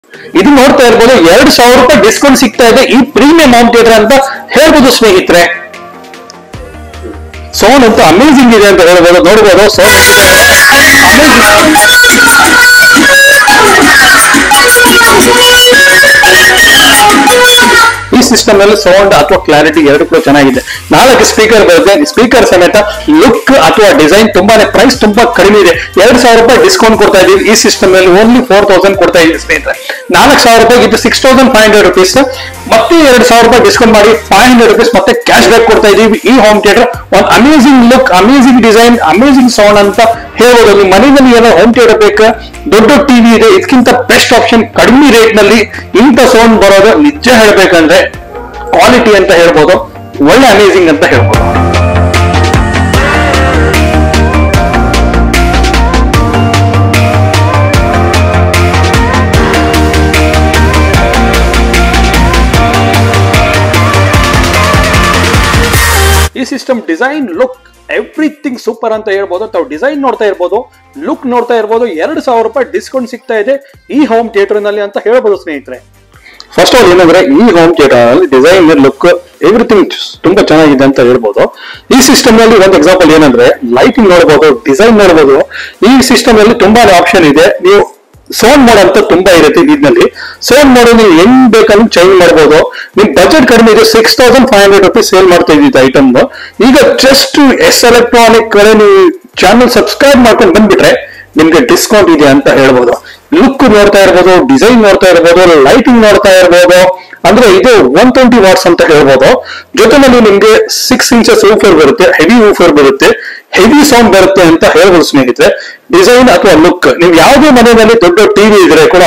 ಇದು ನೋಡ್ತಾ ಇರ್ಬೋದು ಎರಡ್ ಸಾವಿರ ರೂಪಾಯಿ ಡಿಸ್ಕೌಂಟ್ ಸಿಗ್ತಾ ಇದೆ ಈ ಪ್ರೀಮಿಯಂ ಹೋಮ್ ಥಿಯೇಟರ್ ಅಂತ ಹೇಳ್ಬೋದು ಸ್ನೇಹಿತರೆ ಸೌಂಡ್ ಅಂತೂ ಅಮೇಸಿಂಗ್ ಇದೆ ಅಂತ ಹೇಳ್ಬೋದು ನೋಡ್ಬೋದು ಸೌಂಡ್ ಈ ಸಿಸ್ಟಮ್ ಅಲ್ಲಿ ಸೌಂಡ್ ಅಥವಾ ಕ್ಲಾರಿಟಿ ಎರಡು ಕೂಡ ಚೆನ್ನಾಗಿದೆ ನಾಲ್ಕು ಸ್ಪೀಕರ್ ಬರುತ್ತೆ ಸ್ಪೀಕರ್ ಸಮೇತ ಲುಕ್ ಅಥವಾ ಡಿಸೈನ್ ತುಂಬಾನೇ ಪ್ರೈಸ್ ತುಂಬಾ ಕಡಿಮೆ ಇದೆ ಎರಡ್ ಸಾವಿರ ರೂಪಾಯಿ ಡಿಸ್ಕೌಂಟ್ ಕೊಡ್ತಾ ಇದೀವಿ ಈ ಸಿಸ್ಟಮ್ ಅಲ್ಲಿ ಓನ್ಲಿ ಫೋರ್ ತೌಸಂಡ್ ಕೊಡ್ತಾ ಇದೀವಿ ಸ್ನೇಹಿತರೆ ನಾಲ್ಕು ಸಾವಿರ ರೂಪಾಯಿ ಇದು six thousand five hundred rupees ಮತ್ತೆ ಎರಡು ಸಾವಿರ ರೂಪಾಯಿ ಡಿಸ್ಕೌಂಟ್ ಮಾಡಿ ಫೈವ್ ಹಂಡ್ರೆಡ್ ರುಪೀಸ್ ಮತ್ತೆ ಕ್ಯಾಶ್ ಬ್ಯಾಕ್ ಕೊಡ್ತಾ ಇದೀವಿ ಈ ಹೋಮ್ ಥಿಯೇಟರ್ ಒಂದು amazing look amazing design amazing sound ಅಂತ ಹೇಳ್ಬೋದು ನಿಮ್ಮ ಮನೆಯಲ್ಲಿ ಏನೋ ಹೋಮ್ ಥಿಯೇಟರ್ ಬೇಕಾ ದೊಡ್ಡ ಟಿವಿ ಇದೆ ಇದಕ್ಕಿಂತ ಬೆಸ್ಟ್ ಆಪ್ಷನ್ ಕಡಿಮೆ ರೇಟ್ ನಲ್ಲಿ ಇಂಥ ಸೌಂಡ್ ಬರೋದು ನಿಜ ಹೇಳ್ಬೇಕಂದ್ರೆ ಕ್ವಾಲಿಟಿ ಅಂತ ಹೇಳ್ಬೋದು ಒಳ್ಳೆ ಅಮೇಸಿಂಗ್ ಅಂತ ಹೇಳ್ಬೋದು ಈ system design look everything super ಅಂತ ಹೇಳ್ಬೋದು ತಾವು ಡಿಸೈನ್ ನೋಡ್ತಾ ಇರ್ಬೋದು ಲುಕ್ ನೋಡ್ತಾ ಇರ್ಬೋದು ಎರಡು ಸಾವಿರ ರೂಪಾಯಿ ಡಿಸ್ಕೌಂಟ್ ಸಿಗ್ತಾ ಇದೆ ಈ ಹೋಮ್ ಥಿಯೇಟರ್ ನಲ್ಲಿ ಅಂತ ಹೇಳ್ಬೋದು ಸ್ನೇಹಿತರೆ ಫಸ್ಟ್ ಆಲ್ ಏನಂದ್ರೆ ಈ ಹೋಮ್ ಥಿಯೇಟರ್ ಅಲ್ಲಿ ಡಿಸೈನ್ ಲುಕ್ ಎವ್ರಿಥಿಂಗ್ ತುಂಬಾ ಚೆನ್ನಾಗಿದೆ ಅಂತ ಹೇಳ್ಬೋದು ಈ ಸಿಸ್ಟಮ್ ನಲ್ಲಿ ಒಂದು ಎಕ್ಸಾಂಪಲ್ ಏನಂದ್ರೆ ಲೈಟಿಂಗ್ ನೋಡಬಹುದು ಡಿಸೈನ್ ನೋಡಬಹುದು ಈ ಸಿಸ್ಟಮ್ ಅಲ್ಲಿ ತುಂಬಾನೇ ಆಪ್ಷನ್ ಇದೆ ನೀವು ಸೌಂಡ್ ಮೋಡ್ ಅಂತ ತುಂಬಾ ಇರುತ್ತೆ ಇದರಲ್ಲಿ ಸೌಂಡ್ ಮೋಡ್ ನೀವು ಹೆಂಗ್ ಬೇಕಂದ್ರೆ ಚೇಂಜ್ ಮಾಡಬಹುದು ನಿಮ್ ಬಜೆಟ್ ಕಡಿಮೆ ಇದೆ six thousand five hundred rupees sale ಮಾಡ್ತಾ ಇದ್ದಿದ್ದು ಐಟಮ್ ಈಗ ಜಸ್ಟ್ ಎಸ್ ಎಲೆಕ್ಟ್ರಾನಿಕ್ ಕಡೆ ನೀವು ಚಾನಲ್ ಸಬ್ಸ್ಕ್ರೈಬ್ ಮಾಡ್ಕೊಂಡು ಬಂದ್ಬಿಟ್ರೆ ನಿಮ್ಗೆ ಡಿಸ್ಕೌಂಟ್ ಇದೆ ಅಂತ ಹೇಳ್ಬೋದು ಲುಕ್ ನೋಡ್ತಾ ಇರ್ಬೋದು ಡಿಸೈನ್ ನೋಡ್ತಾ ಇರ್ಬೋದು ಲೈಟಿಂಗ್ ನೋಡ್ತಾ ಇರ್ಬೋದು ಅಂದ್ರೆ ಇದು ಒನ್ ಟ್ವೆಂಟಿ ವಾಟ್ಸ್ ಅಂತ ಹೇಳ್ಬೋದು ಜೊತೆನಲ್ಲಿ ನಿಮ್ಗೆ ಸಿಕ್ಸ್ ಇಂಚಸ್ ಊಫರ್ ಬರುತ್ತೆ ಹೆವಿ ಊಫರ್ ಬರುತ್ತೆ ಹೆವಿ ಸೌಂಡ್ ಬರುತ್ತೆ ಅಂತ ಹೇಳ್ಬೋದು ಸ್ನೇಹಿತರೆ ಡಿಸೈನ್ ಅಥವಾ ಲುಕ್ ನೀವು ಯಾವುದೇ ಮನೆಯಲ್ಲಿ ದೊಡ್ಡ ಟಿವಿ ಇದ್ರೆ ಕೂಡ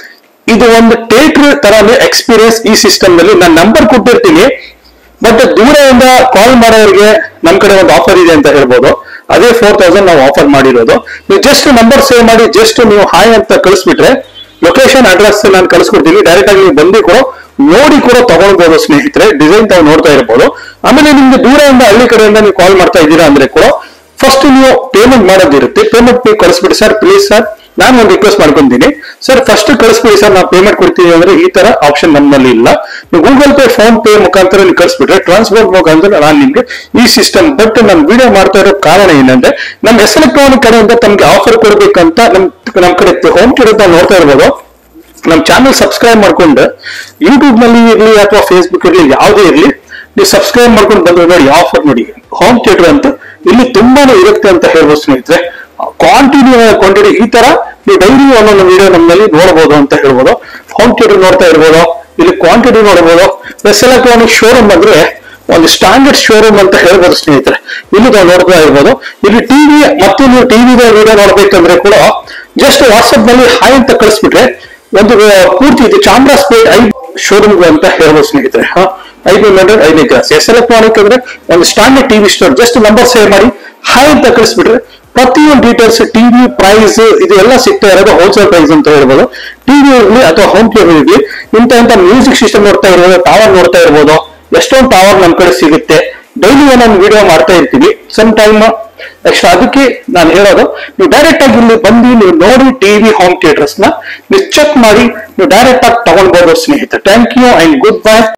ಇದು ಒಂದು ಥಿಯೇಟರ್ ತರಾನೇ ಎಕ್ಸ್ಪೀರಿಯನ್ಸ್ ಈ ಸಿಸ್ಟಮ್ ನಲ್ಲಿ ನಾನು ನಂಬರ್ ಕೊಟ್ಟಿರ್ತೀನಿ ಬಟ್ ದೂರದಿಂದ ಕಾಲ್ ಮಾಡೋರಿಗೆ ನಮ್ ಕಡೆ ಒಂದು ಆಫರ್ ಇದೆ ಅಂತ ಹೇಳ್ಬೋದು ಅದೇ ಫೋರ್ ತೌಸಂಡ್ ನಾವು ಆಫರ್ ಮಾಡಿರೋದು ನೀವು ಜಸ್ಟ್ ನಂಬರ್ ಸೇವ್ ಮಾಡಿ ಜಸ್ಟ್ ನೀವು ಹಾಯ್ ಅಂತ ಕಳಿಸ್ಬಿಟ್ರೆ ಲೊಕೇಶನ್ ಅಡ್ರೆಸ್ ನಾನು ಕಳಿಸ್ಕೊಡ್ತೀನಿ ಡೈರೆಕ್ಟ್ ಆಗಿ ನೀವು ಬಂದು ಕೂಡ ನೋಡಿ ಕೂಡ ತಗೊಳ್ಬಹುದು ಸ್ನೇಹಿತರೆ ಡಿಸೈನ್ ತಾವು ನೋಡ್ತಾ ಇರ್ಬೋದು ಆಮೇಲೆ ನಿಮ್ಗೆ ದೂರದಿಂದ ಹಳ್ಳಿ ಕಡೆಯಿಂದ ನೀವು ಕಾಲ್ ಮಾಡ್ತಾ ಇದ್ದೀರಾ ಅಂದ್ರೆ ಕೂಡ ಫಸ್ಟ್ ನೀವು ಪೇಮೆಂಟ್ ಮಾಡೋದಿರುತ್ತೆ ಪೇಮೆಂಟ್ ನೀವು ಕಳಿಸ್ಬಿಡಿ ಸರ್ ಪ್ಲೀಸ್ ಸರ್ ನಾನು ಒಂದು ರಿಕ್ವೆಸ್ಟ್ ಮಾಡ್ಕೊಂತೀನಿ ಸರ್ ಫಸ್ಟ್ ಕಳಿಸ್ಬಿಡಿ ಸರ್ ನಾವು ಪೇಮೆಂಟ್ ಕೊಡ್ತೀವಿ ಅಂದ್ರೆ ಈ ತರ ಆಪ್ಷನ್ ನಮ್ಮಲ್ಲಿ ಇಲ್ಲ ನೀವು ಗೂಗಲ್ ಪೇ ಫೋನ್ ಪೇ ಮುಖಾಂತರ ನೀವು ಕಳಿಸ್ಬಿಟ್ರೆ ಟ್ರಾನ್ಸ್ಪೋರ್ಟ್ ಮುಖಾಂತರ ನಾನು ನಿಮ್ಗೆ ಈ ಸಿಸ್ಟಮ್ ಬಟ್ ನಾನು ವಿಡಿಯೋ ಮಾಡ್ತಾ ಇರೋ ಕಾರಣ ಏನಂದ್ರೆ ನಮ್ಮ ಎಸ್ ಎಲೆಕ್ಟ್ರಾನಿಕ್ ಕಡೆಯಿಂದ ತಮ್ಗೆ ಆಫರ್ ಕೊಡ್ಬೇಕಂತ ನಮ್ ನಮ್ ಕಡೆ ಹೋಮ್ ಕೇರ್ ನೋಡ್ತಾ ಇರ್ಬೋದು ನಮ್ಮ ಚಾನಲ್ ಸಬ್ಸ್ಕ್ರೈಬ್ ಮಾಡ್ಕೊಂಡು ಯೂಟ್ಯೂಬ್ ನಲ್ಲಿ ಇರ್ಲಿ ಅಥವಾ ಫೇಸ್ಬುಕ್ ಇರ್ಲಿ ಯಾವುದೇ ಇರ್ಲಿ ನೀವು ಸಬ್ಸ್ಕ್ರೈಬ್ ಮಾಡ್ಕೊಂಡು ಬಂದ್ರೆ ನೋಡಿ ಆಫರ್ ನೋಡಿ ಹೋಮ್ ಥಿಯೇಟರ್ ಅಂತ ಇಲ್ಲಿ ತುಂಬಾನೇ ಇರುತ್ತೆ ಅಂತ ಹೇಳ್ಬೋದು ಸ್ನೇಹಿತರೆ ಕ್ವಾಂಟಿಟಿ ಕ್ವಾಂಟಿಟಿ ಈ ತರ ನೀವು ಡೈಲಿ ಒಂದೊಂದು ವಿಡಿಯೋ ನಮ್ಮಲ್ಲಿ ನೋಡಬಹುದು ಅಂತ ಹೇಳ್ಬೋದು ಹೋಮ್ ಥಿಯೇಟರ್ ನೋಡ್ತಾ ಇರ್ಬೋದು ಇಲ್ಲಿ ಕ್ವಾಂಟಿಟಿ ನೋಡಬಹುದು ಎಸ್ ಎಲೆಕ್ಟ್ರಾನಿಕ್ ಶೋರೂಮ್ ಅಂದ್ರೆ ಒಂದು ಸ್ಟ್ಯಾಂಡರ್ಡ್ ಶೋರೂಮ್ ಅಂತ ಹೇಳ್ಬೋದು ಸ್ನೇಹಿತರೆ ಇಲ್ಲಿ ನಾವು ನೋಡ್ತಾ ಇರ್ಬೋದು ಇಲ್ಲಿ ಟಿವಿ ಮತ್ತು ನೀವು ಟಿವಿ ವಿಡಿಯೋ ನೋಡ್ಬೇಕಂದ್ರೆ ಕೂಡ ಜಸ್ಟ್ ವಾಟ್ಸ್ಆಪ್ ನಲ್ಲಿ ಹಾಯ್ ಅಂತ ಕಳಿಸ್ಬಿಟ್ರೆ ಒಂದು ಆ, ಪೂರ್ತಿ ಇದು ಚಾಮರಾಜಪೇಟ್ ಐ ಶೋರೂಮ್ ಅಂತ ಹೇಳ್ಬೋದು ಸ್ನೇಹಿತರೆ ಐ ಬಿ ಹಂಡ್ರೆಡ್ ಐದು ಗ್ಲಾಸ್ ಎಸ್ ಎಲೆಕ್ಟ್ರಾನಿಕ್ ಅಂದ್ರೆ ಒಂದು standard TV store just number save ಮಾಡಿ ಹಾಯ್ ಅಂತ ಕಳಿಸ್ಬಿಟ್ರೆ ಪ್ರತಿಯೊಂದು ಡೀಟೇಲ್ಸ್ ಟಿವಿ ಪ್ರೈಸ್ ಇದು ಎಲ್ಲ ಸಿಗ್ತಾ ಇರೋದು ಹೋಲ್ಸೇಲ್ ಪ್ರೈಸ್ ಅಂತ ಹೇಳ್ಬೋದು ಟಿವಿ ಇರಲಿ ಅಥವಾ ಹೋಮ್ ಥಿಯೇಟರ್ ಇರಲಿ ಇಂತ ಇಂತ ಮ್ಯೂಸಿಕ್ ಸಿಸ್ಟಮ್ ನೋಡ್ತಾ ಇರ್ಬೋದು ಟವರ್ ನೋಡ್ತಾ ಇರ್ಬೋದು ಎಷ್ಟೊಂದು ಟವರ್ ನಮ್ ಕಡೆ ಸಿಗುತ್ತೆ ಡೈಲಿ ಒಂದೊಂದು ವಿಡಿಯೋ ಮಾಡ್ತಾ ಇರ್ತೀವಿ ಸಮ್ ಟೈಮ್ ಎಕ್ಸ್ಟ್ರಾ ಅದಕ್ಕೆ ನಾನು ಹೇಳೋದು ನೀವು ಡೈರೆಕ್ಟ್ ಆಗಿ ಇಲ್ಲಿ ಬಂದು ನೀವು ನೋಡಿ ಟಿವಿ ಹೋಮ್ ಥಿಯೇಟರ್ಸ್ ನ ನೀವು ಚೆಕ್ ಮಾಡಿ ನೀವು ಡೈರೆಕ್ಟ್ ಆಗಿ ತಗೊಳ್ಬಹುದು ಸ್ನೇಹಿತರೆ thank you and good by